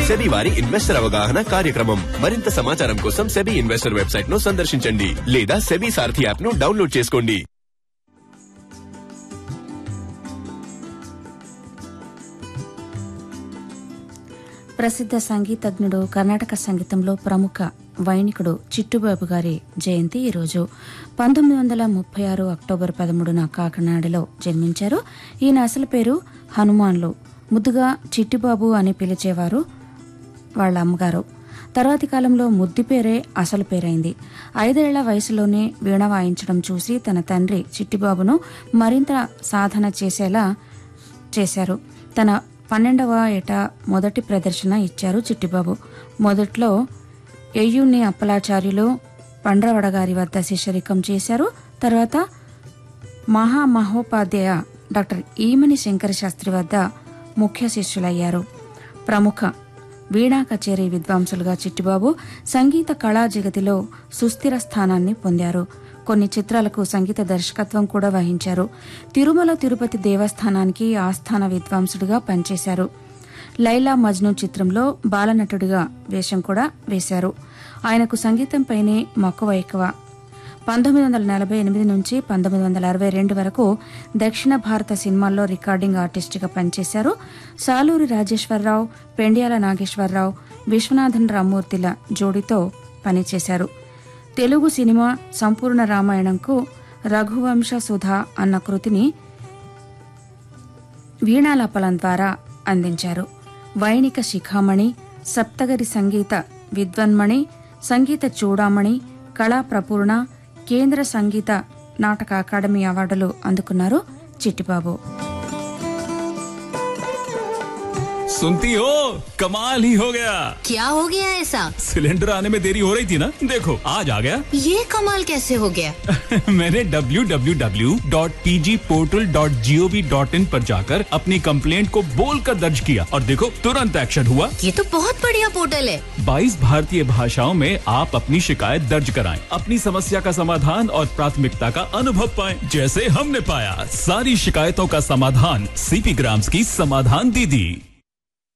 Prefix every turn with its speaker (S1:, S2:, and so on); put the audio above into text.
S1: SEBI వారి investor అవగాహన కార్యక్రమం మరింత సమాచారం కోసం సెబీ ఇన్వెస్టర్ వెబ్సైట్ ను సందర్శించండి లేదా సెబీ సారథి యాప్ ను డౌన్లోడ్ చేసుకోండి
S2: ప్రసిద్ధ సంగీతజ్ఞుడు కర్ణాటక సంగీతంలో ప్రముఖ వైణికుడు చిట్టుబాబు గారి జయంతి ఈరోజు పంతొమ్మిది వందల ముప్పై ఆరు అక్టోబర్ పదమూడున కాకినాడలో జన్మించారు ఈయన అసలు పేరు హనుమాన్లు ముద్దుగా చిట్టిబాబు అని పిలిచేవారు వాళ్ళ అమ్మగారు తర్వాతి కాలంలో ముద్దు పేరే అసలు పేరైంది ఐదేళ్ల వయసులోనే వీణ వాయించడం చూసి తన తండ్రి చిట్టిబాబును మరింత సాధన చేసేలా చేశారు తన పన్నెండవ ఏట మొదటి ప్రదర్శన ఇచ్చారు చిట్టిబాబు మొదట్లో ఎయ్యుని అప్పలాచార్యులు పండ్రవడ గారి వద్ద శిష్యరికం చేశారు తర్వాత మహామహోపాధ్యాయ డాక్టర్ ఈమని శంకర శాస్త్రి వద్ద ముఖ్య శిష్యులయ్యారు ప్రముఖ వీణా కచేరీ విద్వాంసులుగా చిట్టిబాబు సంగీత కళా జగతిలో సుస్థిర స్థానాన్ని పొందారు కొన్ని చిత్రాలకు సంగీత దర్శకత్వం కూడా వహించారు తిరుమల తిరుపతి దేవస్థానానికి ఆస్థాన విద్వాంసుడిగా పనిచేశారు లైలా మజ్ను చిత్రంలో బాలనటుడిగా వేషం కూడా వేశారు ఆయనకు సంగీతంపైనే మక్కువ ఎక్కువ పంతొమ్మిది వందల నలభై ఎనిమిది నుంచి పంతొమ్మిది వందల అరవై రెండు వరకు దక్షిణ భారత సినిమాల్లో రికార్డింగ్ ఆర్టిస్టుగా పనిచేశారు సాలూరి రాజేశ్వరరావు పెండ్యాల నాగేశ్వరరావు విశ్వనాథన్ రామ్మూర్తిల జోడీతో పనిచేశారు తెలుగు సినిమా సంపూర్ణ రామాయణంకు రఘువంశ సుధ అన్న కృతిని వీణాలాపలం ద్వారా అందించారు వైణిక శిఖామణి సప్తగరి సంగీత విద్వన్మణి సంగీత చూడామణి కళా ప్రపూర్ణ కేంద్ర సంగీత నాటక అకాడమీ అవార్డులు అందుకున్నారు చిట్టిబాబు
S3: सुनती हो कमाल ही हो गया
S4: क्या हो गया ऐसा
S3: सिलेंडर आने में देरी हो रही थी ना देखो आज आ गया
S4: ये कमाल कैसे हो गया
S3: मैंने www.pgportal.gov.in पर जाकर अपनी कंप्लेंट को बोलकर दर्ज किया और देखो तुरंत एक्शन हुआ
S4: ये तो बहुत बढ़िया पोर्टल है
S3: 22 भारतीय भाषाओं में आप अपनी शिकायत दर्ज कराएं, अपनी समस्या का समाधान और प्राथमिकता का अनुभव पाएं, जैसे हमने पाया सारी शिकायतों का समाधान सीपी ग्राम्स की समाधान दीदी